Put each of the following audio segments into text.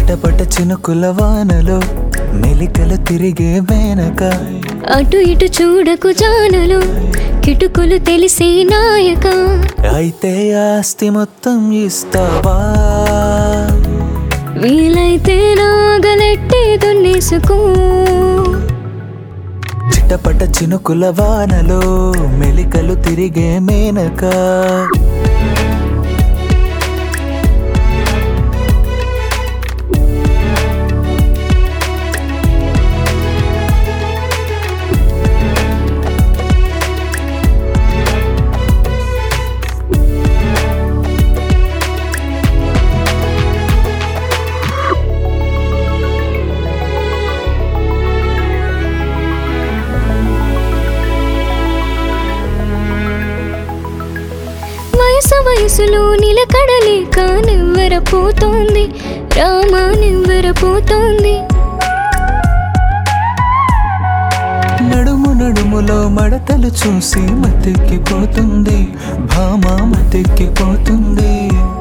చిటపట చినుకుల వానలో మెలికలు తిరిగే మేనక అటు ఇటు చూడకు జానలు కిటుకులు తెలిసే నాయక అయితే ఆస్తి మొత్తం ఇస్తావా వీలైతే నాగలెట్టి దున్నేసుకో చిటపట చినుకుల వానలో మెలికలు తిరిగే మేనక వయసు వయసులో నిలకడలేక నివ్వెరపోతోంది రామా నివ్వెరపోతోంది నడుము నడుములో మడతలు చూసి మత్తెక్కిపోతుంది భామ మత్తెక్కిపోతుంది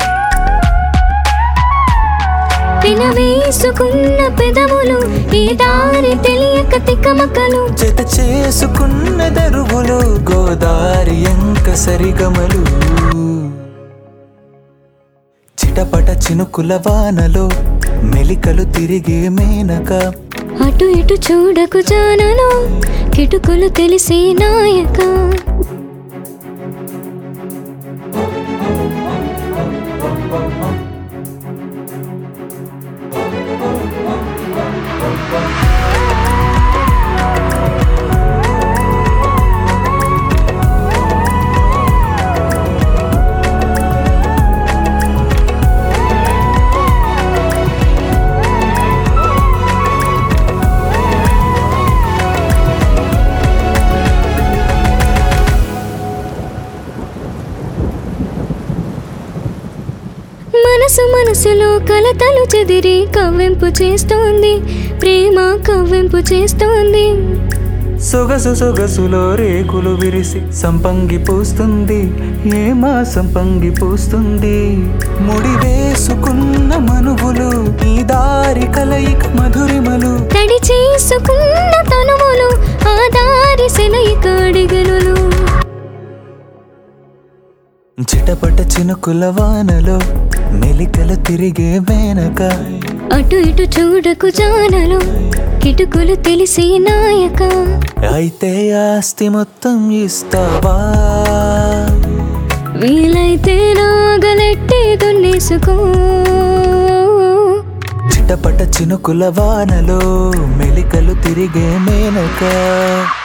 వినవేసుకున్న పెదవులు ఈ దారి తెలియక తికమకలు జత చేసుకున్న దరువులు గోదారి ఎంక సరిగమలు చిటపట చినుకుల వానలో మెలికలు తిరిగే మేనక అటు ఇటు చూడకు జానలో కిటుకులు తెలిసే నాయక మనసు మనసులో కలతలు చెదిరి కవ్వింపు చేస్తోంది ప్రేమ కవ్వింపు చేస్తోంది సొగసు సొగసులో రేకులు విరిసి సంపంగి పూస్తుంది ఏమా సంపంగి పూస్తుంది ముడి వేసుకున్న మనువులు ఈ దారి కలయిక మధురిమలు తడి చేసుకున్న తనువులు ఆ దారి సెలయిక అడిగలు చిటపట చినుకుల వానలో మెలికలు తిరిగే మేనక అటు ఇటు చూడకు జానలు కిటుకులు తెలిసే నాయక అయితే ఆస్తి మొత్తం ఇస్తావా వీలైతే నాగలెట్టి దున్నేసుకో చిటపట చినుకుల వానలో మెలికలు తిరిగే మేనక